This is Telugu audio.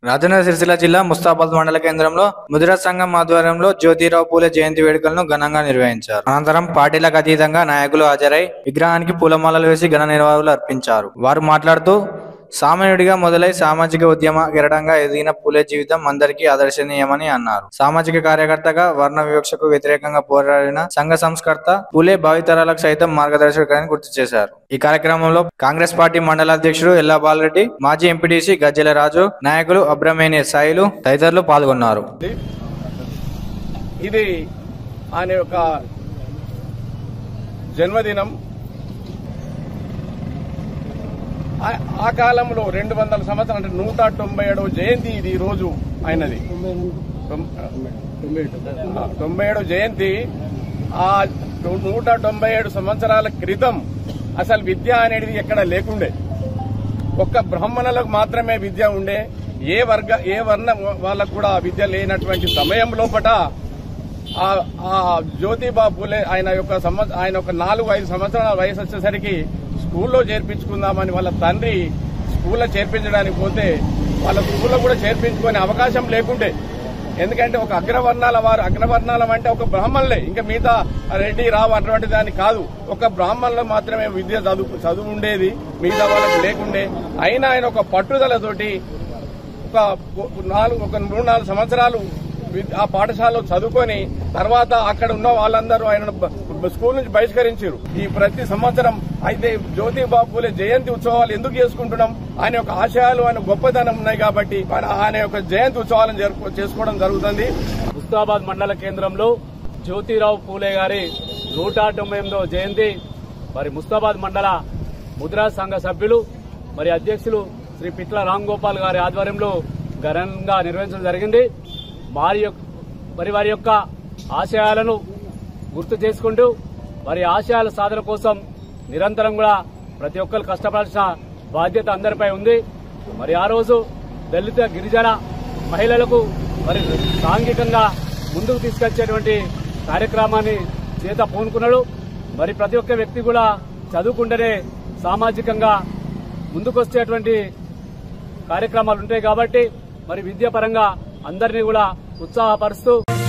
రాజన్న సిరిసిల్ల జిల్లా ముస్తాబాద్ మండల కేంద్రంలో ముదిరా సంఘం ఆధ్వర్యంలో జ్యోతిరావు పూలే జయంతి వేడుకలను ఘనంగా నిర్వహించారు అనంతరం పార్టీలకు అతీతంగా నాయకులు హాజరై విగ్రహానికి పూలమాలలు వేసి ఘన నివాళులు అర్పించారు వారు మాట్లాడుతూ సామాన్యుడిగా మొదలై సామాజిక ఉద్యమ కిరటంగా ఎదిగిన పూలే జీవితం అందరికీ ఆదర్శనీయమని అన్నారు సామాజిక కార్యకర్తగా వర్ణ వివక్షకు వ్యతిరేకంగా పోరాడిన సంఘ సంస్కర్త పూలే భావితరాలకు సైతం మార్గదర్శకులని గుర్తు చేశారు ఈ కార్యక్రమంలో కాంగ్రెస్ పార్టీ మండల అధ్యక్షుడు ఎల్లా బాలరెడ్డి మాజీ ఎంపీటీసీ గజ్జెల రాజు నాయకులు అబ్రమేని సాయిలు తదితరులు పాల్గొన్నారు ఇది ఆయన యొక్క జన్మదినం ఆ- ఆ కాలంలో రెండు వందల సంవత్సరాలు అంటే నూట తొంభై ఏడవ జయంతి ఇది ఈ రోజు ఆయనది తొం- ఆ, తొంభై ఏడవ జయంతి ఆ నూట తొంభై ఏడు సంవత్సరాల క్రితం అసలు విద్య అనేది ఎక్కడ లేకుండే ఒక్క బ్రాహ్మణులకు మాత్రమే విద్య ఉండే ఏ వర్గ ఏ వర్ణ వాళ్ళకు కూడా విద్య లేనటువంటి సమయం లోపట ఆ ఆ జ్యోతిబా పూలే ఆయన యొక్క సంవత్స- ఆయన ఒక నాలుగు ఐదు సంవత్సరాల వయసు వచ్చేసరికి స్కూల్లో చేర్పించుకుందామని వాళ్ళ తండ్రి స్కూల్లో చేర్పించడానికి పోతే వాళ్ళ స్కూల్లో కూడా చేర్పించుకునే అవకాశం లేకుండే ఎందుకంటే ఒక అగ్రవర్ణాల వారు అగ్రవర్ణాలం అంటే ఒక బ్రాహ్మణులే ఇంకా మిగతా రెడ్డి రావు అటువంటి దాన్ని కాదు ఒక బ్రాహ్మణులు మాత్రమే విద్య చదువు చదువు ఉండేది మిగతా వాళ్ళకి లేకుండే అయినా ఆయన ఒక పట్టుదలతోటి ఒక నాలుగు ఒక మూడు నాలుగు సంవత్సరాలు వి- ఆ పాఠశాలలో చదువుకొని తర్వాత అక్కడ ఉన్న వాళ్ళందరూ ఆయన స్కూల్ నుంచి బహిష్కరించారు ఈ ప్రతి సంవత్సరం అయితే జ్యోతిబాబు పూలే జయంతి ఉత్సవాలు ఎందుకు చేసుకుంటున్నాం ఆయన యొక్క ఆశయాలు ఆయన గొప్పతనం ఉన్నాయి కాబట్టి మన ఆయన యొక్క జయంతి ఉత్సవాలను జరుపు- చేసుకోవడం జరుగుతుంది ముస్తాబాద్ మండల కేంద్రంలో జ్యోతిరావు పూలే గారి నూట తొంభై ఎనిమిదవ జయంతి మరి ముస్తాబాద్ మండల ముద్రా సంఘ సభ్యులు మరి అధ్యక్షులు శ్రీ పిట్ల రామ్ గోపాల్ గారి ఆధ్వర్యంలో ఘనంగా నిర్వహించడం జరిగింది వారి యొక్క మరి వారి యొక్క ఆశయాలను గుర్తు చేసుకుంటూ వారి ఆశయాల సాధన కోసం నిరంతరం కూడా ప్రతి ఒక్కరు కష్టపడాల్సిన బాధ్యత అందరిపై ఉంది మరి ఆ రోజు దళిత గిరిజన మహిళలకు మరి సాంఘికంగా ముందుకు తీసుకొచ్చేటువంటి కార్యక్రమాన్ని చేత పూనుకున్నాడు మరి ప్రతి ఒక్క వ్యక్తి కూడా చదువుకుంటేనే సామాజికంగా ముందుకొచ్చేటువంటి కార్యక్రమాలు ఉంటాయి కాబట్టి మరి విద్యాపరంగా అందరినీ కూడా ఉత్సాహపరుస్తూ